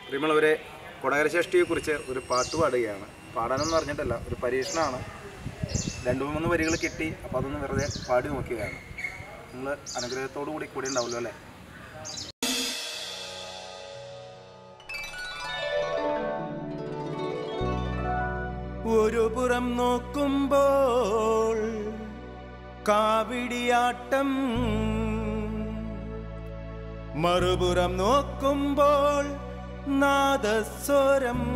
പ്രിയമുള്ളവരെ കൊടകരശ്രേഷ്ഠിയെക്കുറിച്ച് ഒരു പാട്ട് പാടുകയാണ് പാടാനെന്ന് പറഞ്ഞിട്ടല്ല ഒരു പരീക്ഷണമാണ് രണ്ട് മൂന്ന് വരികൾ കിട്ടി അപ്പോൾ അതൊന്ന് വെറുതെ പാടി നോക്കുകയാണ് നിങ്ങൾ അനുഗ്രഹത്തോടു കൂടി കൂടെ ഉണ്ടാവുമല്ലോ അല്ലേ ഒരു പുറം നോക്കുമ്പോൾ കാവിടിയാട്ടം മറുപുറം നോക്കുമ്പോൾ നാദസ്വരം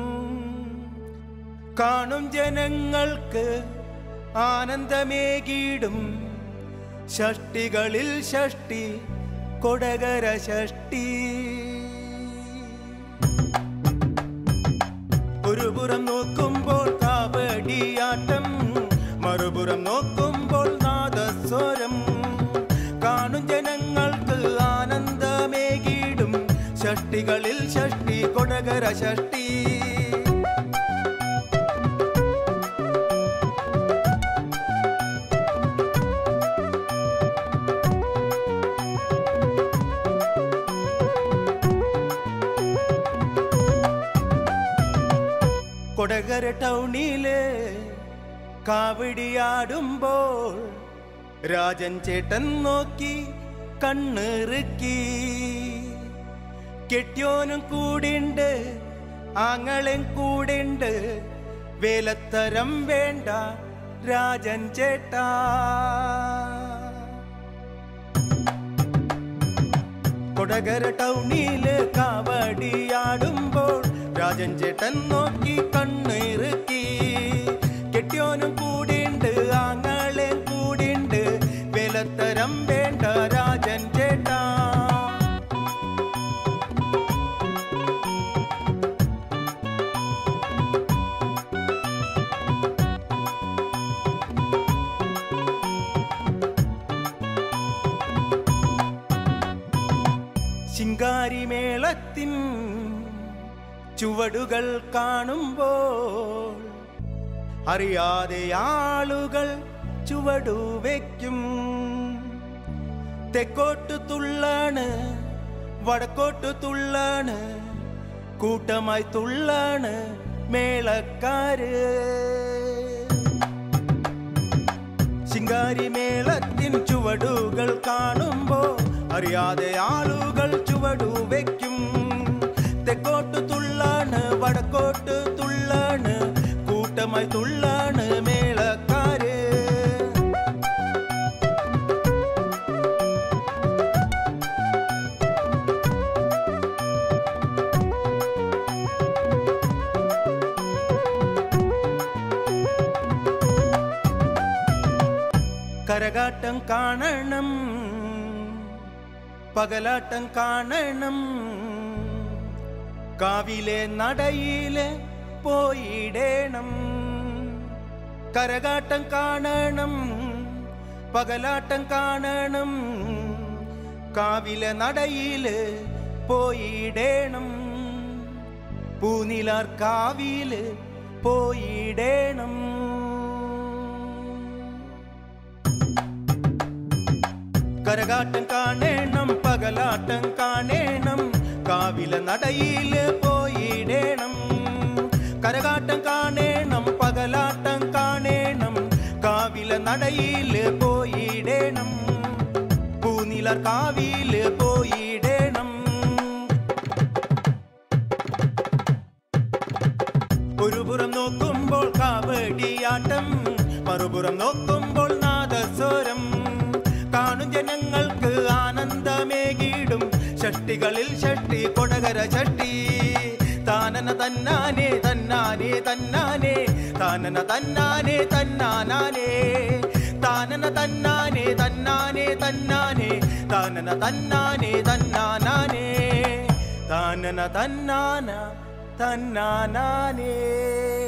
കാണും ജനങ്ങൾക്ക് ആനന്ദമേകിടും ഷഷ്ടികളിൽ ഷഷ്ടി കൊടകര ഷഷ്ടി ഒരു പുറം നോക്കുമ്പോൾ കാവടിയാട്ടം മറുപുറം നോക്കുമ്പോൾ നാദസ്വരം കാണും ജനങ്ങൾക്ക് ആനന്ദമേകിടും ഷഷ്ടികളിൽ ഷഷ്ടി കൊടകര ഷഷ്ടി കൊടകര ടൗണില് കാവടിയാടുമ്പോൾ രാജൻ ചേട്ടൻ നോക്കി കണ്ണിറുക്കി കെട്ടിയോനും കൂടിണ്ട് ആങ്ങളൻ കൂടിണ്ട് വേലത്തരം വേണ്ട രാജൻ ചേട്ടാ കൊടകര ടൗണില് കാവടിയാടുമ്പോൾ രാജൻ ചേട്ടൻ നോക്കി കണ്ണിറുക്കി കെട്ടിയോനും കൂടിണ്ട് ആങ്ങളെ കൂടിണ്ട് വിലത്തരം വേണ്ട രാജൻ ചേട്ടാ ശിങ്കാരിമേളത്തിൻ ചുവടുകൾ കാണുമ്പോൾ അറിയാതെ ആളുകൾ ചുവടു വയ്ക്കും തെക്കോട്ട് തുള്ളാണ് വടക്കോട്ട് തുള്ളാണ് കൂട്ടമായി തുള്ളാണ് മേളക്കാര് ശിങ്കാരി മേളത്തിൻ ചുവടുകൾ കാണുമ്പോൾ അറിയാതെ ആളുകൾ ചുവടു വയ്ക്കും തെക്കോട്ട് തുള്ളാണ് വടക്കോട്ട് തുള്ളാണ് കൂട്ടമായി തുള്ളാണ് മേളക്കാര് കരകാട്ടം കാണണം പകലാട്ടം കാണണം കാവിലെ നടയില് പോയിടേണം കരകാട്ടം കാണണം പകലാട്ടം കാണണം കാവിലെ നടയില് പോയിടേണം പൂനിലാർ കാവില് പോയിടേണം കരകാട്ടം കാണേണം പകലാട്ടം കാണേണം കാവില നടയില് പോയിടേണം കരകാട്ടം കാണേണം പകലാട്ടം കാണേണം കാവില നടയില് പോയിടേണം പൂനിലർ കാവില് പോയിടേണം ഒരു പുറം നോക്കുമ്പോൾ കാവടിയാട്ടം മറുപുറം നോക്കുമ്പോൾ നാദസ്വരം കാണും ജനങ്ങൾക്ക് ആനന്ദമേകിടും ഷഷ്ടികളിൽ ഷഷ്ടി കൊടകര ഷഷ്ടി താനന തന്നാനെ തന്നാനെ തന്നാനെ താനന തന്നാനെ തന്നാനാനേ താനന തന്നാനെ തന്നാനെ തന്നാനെ താനന തന്നാനെ തന്നാനാനേ താനന തന്നാന തന്നാനാനേ